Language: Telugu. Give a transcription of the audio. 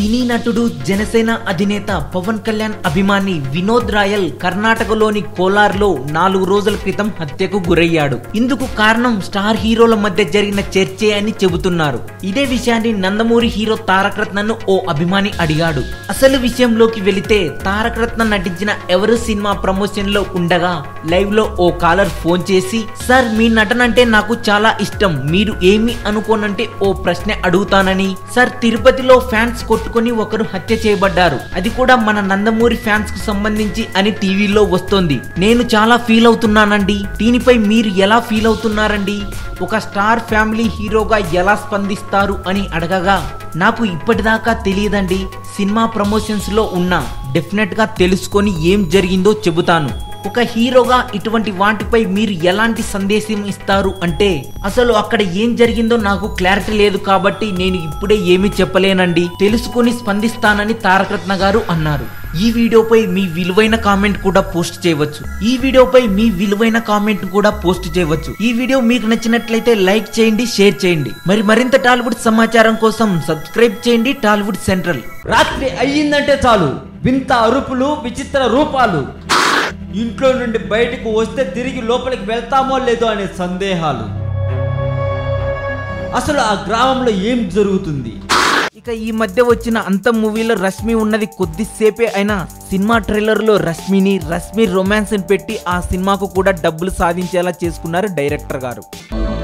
సినీ నటుడు జనసేన అధినేత పవన్ కళ్యాణ్ అభిమాని వినోద్ రాయల్ కర్ణాటకలోని కోలార్లో నాలుగు రోజుల క్రితం హత్యకు గురయ్యాడు ఇందుకు కారణం స్టార్ హీరోల మధ్య జరిగిన చర్చే అని చెబుతున్నారు ఇదే విషయాన్ని నందమూరి హీరో తారక రత్నను ఓ అభిమాని అడిగాడు అసలు విషయంలోకి వెళితే తారక రత్న నటించిన ఎవరు సినిమా ప్రమోషన్ లో ఉండగా లైవ్ లో ఓ కాలర్ ఫోన్ చేసి సార్ మీ నటన అంటే నాకు చాలా ఇష్టం మీరు ఏమి అనుకోనంటే ఓ ప్రశ్న అడుగుతానని సార్ తిరుపతిలో ఫ్యాన్స్ కొట్టుకొని ఒకరు హత్య చేయబడ్డారు అది కూడా మన నందమూరి ఫ్యాన్స్ కు సంబంధించి అని టీవీలో వస్తోంది నేను చాలా ఫీల్ అవుతున్నానండి దీనిపై మీరు ఎలా ఫీల్ అవుతున్నారండి ఒక స్టార్ ఫ్యామిలీ హీరోగా ఎలా స్పందిస్తారు అని అడగగా నాకు ఇప్పటిదాకా తెలియదండి సినిమా ప్రమోషన్స్ లో ఉన్నా డెఫినెట్ గా తెలుసుకొని ఏం జరిగిందో చెబుతాను ఒక హీరోగా ఇటువంటి వాటిపై మీరు ఎలాంటి సందేశం ఇస్తారు అంటే అసలు అక్కడ ఏం జరిగిందో నాకు క్లారిటీ లేదు కాబట్టి నేను ఇప్పుడే ఏమీ చెప్పలేనండి తెలుసుకొని స్పందిస్తానని తారకరత్న గారు అన్నారు ఈ వీడియోపై మీ విలువైన కామెంట్ కూడా పోస్ట్ చేయవచ్చు ఈ వీడియోపై మీ విలువైన కామెంట్ కూడా పోస్ట్ చేయవచ్చు ఈ వీడియో మీకు నచ్చినట్లయితే లైక్ చేయండి షేర్ చేయండి మరి మరింత టాలీవుడ్ సమాచారం కోసం సబ్స్క్రైబ్ చేయండి టాలీవుడ్ సెంట్రల్ రాత్రి అయ్యిందంటే చాలు వింత అరుపులు విచిత్ర రూపాలు ఇంట్లో నుండి బయటకు వస్తే తిరిగి లోపలికి వెళ్తామో లేదో అనే సందేహాలు అసలు ఆ గ్రామంలో ఏం జరుగుతుంది ఇక ఈ మధ్య వచ్చిన అంత మూవీలో రష్మి ఉన్నది కొద్దిసేపే అయినా సినిమా ట్రైలర్ లో రష్మిని రష్మి రొమాన్స్ పెట్టి ఆ సినిమాకు కూడా డబ్బులు సాధించేలా చేసుకున్నారు డైరెక్టర్ గారు